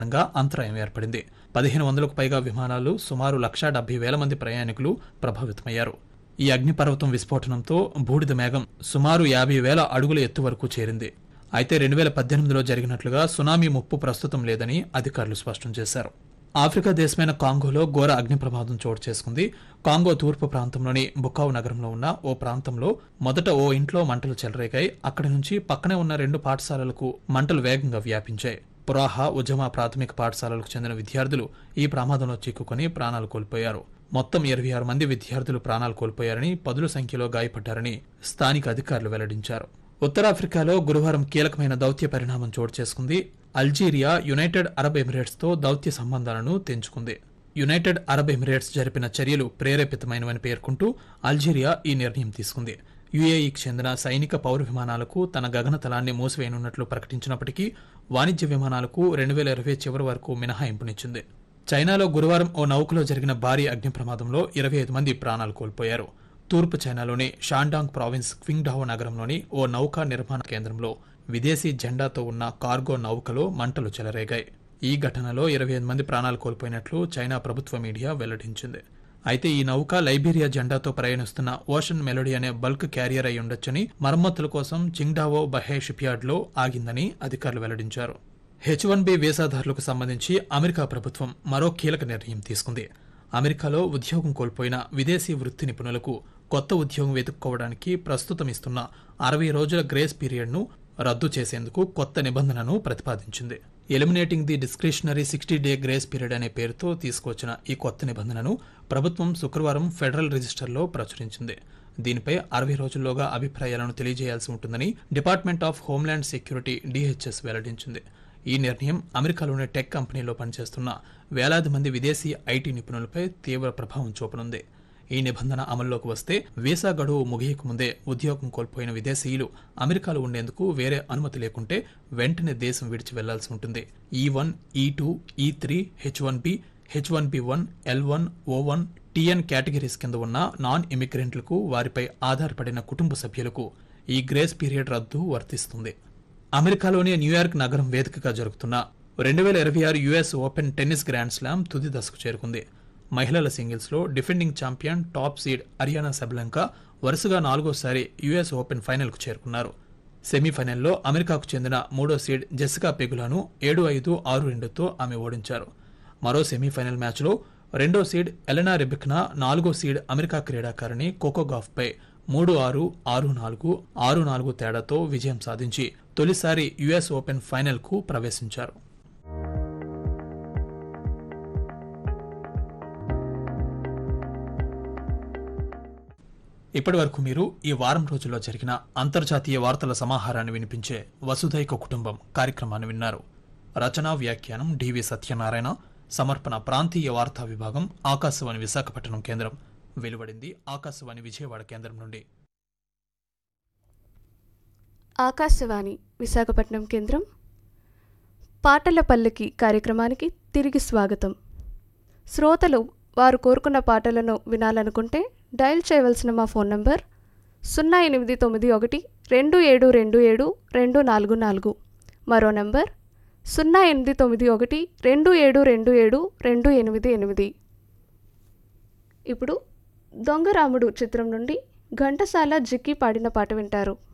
కారణంగా అంతరాయం ఏర్పడింది పదిహేను వందలకు పైగా విమానాలు సుమారు లక్షా డెబ్బై వేల మంది ప్రయాణికులు ప్రభావితమయ్యారు ఈ అగ్నిపర్వతం విస్ఫోటనంతో బూడిద మేఘం సుమారు యాభై వేల అడుగుల ఎత్తు వరకు చేరింది అయితే రెండు వేల పద్దెనిమిదిలో జరిగినట్లుగా సునామీ ముప్పు ప్రస్తుతం లేదని అధికారులు స్పష్టం చేశారు ఆఫ్రికా దేశమైన కాంగోలో ఘోర అగ్ని ప్రమాదం చోటు చేసుకుంది కాంగో తూర్పు ప్రాంతంలోని బుకావు నగరంలో ఉన్న ఓ ప్రాంతంలో మొదట ఓ ఇంట్లో మంటలు చెలరేగాయి అక్కడి నుంచి పక్కనే ఉన్న రెండు పాఠశాలలకు మంటలు వేగంగా వ్యాపించాయి పురాహ ఉజమా ప్రాథమిక పాఠశాలలకు చెందిన విద్యార్థులు ఈ ప్రమాదంలో చిక్కుకొని ప్రాణాలు కోల్పోయారు మొత్తం ఇరవై ఆరు మంది విద్యార్థులు ప్రాణాలు కోల్పోయారని పదుల సంఖ్యలో గాయపడ్డారని స్థానిక అధికారులు వెల్లడించారు ఉత్తరాఫ్రికాలో గురువారం కీలకమైన దౌత్య పరిణామం చోటు చేసుకుంది అల్జీరియా యునైటెడ్ అరబ్ ఎమిరేట్స్ తో దౌత్య సంబంధాలను తెంచుకుంది యునైటెడ్ అరబ్ ఎమిరేట్స్ జరిపిన చర్యలు ప్రేరేపితమైనవని పేర్కొంటూ అల్జీరియా ఈ నిర్ణయం తీసుకుంది యుఏఈకి చెందిన సైనిక పౌర విమానాలకు తన గగనతలాన్ని మూసివేయనున్నట్లు ప్రకటించినప్పటికీ వాణిజ్య విమానాలకు రెండు వేల ఇరవై చివరి వరకు మినహాయింపునిచ్చింది చైనాలో గురువారం ఓ నౌకలో జరిగిన భారీ అగ్ని ప్రమాదంలో ఇరవై ఐదు మంది ప్రాణాలు కోల్పోయారు తూర్పు చైనాలోని షాండాంగ్ ప్రావిన్స్ క్వింగ్డావో నగరంలోని ఓ నౌకా నిర్మాణ కేంద్రంలో విదేశీ జెండాతో ఉన్న కార్గో నౌకలో మంటలు చెలరేగాయి ఈ ఘటనలో ఇరవై ఐదు మంది ప్రాణాలు కోల్పోయినట్లు చైనా ప్రభుత్వ మీడియా వెల్లడించింది అయితే ఈ నౌక లైబీరియా జెండాతో ప్రయాణిస్తున్న ఓషన్ మెలోడీ అనే బల్క్ క్యారియర్ అయి ఉండొచ్చని మరమ్మతుల కోసం చింగ్డావో బహే షిప్యార్డ్లో ఆగిందని అధికారులు వెల్లడించారు హెచ్ వన్ బి వీసాదారులకు సంబంధించి అమెరికా ప్రభుత్వం మరో కీలక నిర్ణయం తీసుకుంది అమెరికాలో ఉద్యోగం కోల్పోయిన విదేశీ వృత్తి నిపుణులకు కొత్త ఉద్యోగం వెతుక్కోవడానికి ప్రస్తుతం ఇస్తున్న అరవై రోజుల గ్రేస్ పీరియడ్ను రద్దు చేసేందుకు కొత్త నిబంధనను ప్రతిపాదించింది eliminating the discretionary sixty day grace period అనే పేరుతో తీసుకొచ్చిన ఈ కొత్త నిబంధనను ప్రభుత్వం శుక్రవారం ఫెడరల్ రిజిస్టర్లో ప్రచురించింది దీనిపై అరవై రోజుల్లోగా అభిప్రాయాలను తెలియజేయాల్సి ఉంటుందని department of homeland security DHS వెల్లడించింది ఈ నిర్ణయం అమెరికాలోని టెక్ కంపెనీలో పనిచేస్తున్న వేలాది మంది విదేశీ ఐటీ నిపుణులపై తీవ్ర ప్రభావం చూపనుంది ఈ నిబంధన అమల్లోకి వస్తే వీసా గడువు ముగియక ముందే ఉద్యోగం కోల్పోయిన విదేశీయులు అమెరికాలో ఉండేందుకు వేరే అనుమతి లేకుంటే వెంటనే దేశం విడిచి వెళ్లాల్సి ఉంటుంది ఈ one E two E three H one B H one B one L one O one TN categories కింద ఉన్న నాన్ ఇమిగ్రెంట్లకు వారిపై ఆధారపడిన కుటుంబ సభ్యులకు ఈ గ్రేస్ పీరియడ్ రద్దు వర్తిస్తుంది అమెరికాలోని న్యూయార్క్ నగరం వేదికగా జరుగుతున్న రెండు వేల ఇరవై ఆరు US open tennis grand slam తుది దశకు చేరుకుంది మహిళల సింగిల్స్ లో defending champion top seed Aryna Sabalenka వరుసగా నాలుగోసారి యుఎస్ ఓపెన్ ఫైనల్ కు చేరుకున్నారు సెమీఫైనల్లో అమెరికాకు చెందిన మూడో సీడ్ జెసికా పెగులాను ఏడు ఐదు ఆరు రెండుతో ఆమె ఓడించారు మరో సెమీఫైనల్ మ్యాచ్లో రెండో సీడ్ ఎలెనా రెబిక్నా నాలుగో సీడ్ అమెరికా క్రీడాకారిణి కోకోగాఫ్ పై మూడు ఆరు ఆరు నాలుగు ఆరు నాలుగు తేడాతో విజయం సాధించి తొలిసారి యుఎస్ ఓపెన్ ఫైనల్ కు ప్రవేశించారు ఇప్పటి వరకు మీరు ఈ వారం రోజుల్లో జరిగిన అంతర్జాతీయ వార్తల సమాహారాన్ని వినిపించే వసుధైక కుటుంబం కార్యక్రమాన్ని విన్నారు రచనా వ్యాఖ్యానం డివి సత్యనారాయణ సమర్పణ ప్రాంతీయ వార్తా విభాగం ఆకాశవాణి విశాఖపట్నం కేంద్రం వెలువడింది ఆకాశవాణి విజయవాడ కేంద్రం నుండి ఆకాశవాణి విశాఖపట్నం కేంద్రం పాటల పల్లకి కార్యక్రమానికి తిరిగి స్వాగతం శ్రోతలు వారు కోరుకున్న పాటలను వినాలనుకుంటే డయల్ చేయవలసిన మా ఫోన్ నంబర్ సున్నా ఎనిమిది తొమ్మిది ఒకటి రెండు ఏడు రెండు ఏడు రెండు నాలుగు నాలుగు మరో నంబర్ సున్నా ఎనిమిది తొమ్మిది ఒకటి రెండు ఏడు రెండు ఏడు రెండు ఎనిమిది ఎనిమిది ఇప్పుడు దొంగరాముడు చిత్రం నుండి ఘంటసాల జిక్కి పాడిన పాట వింటారు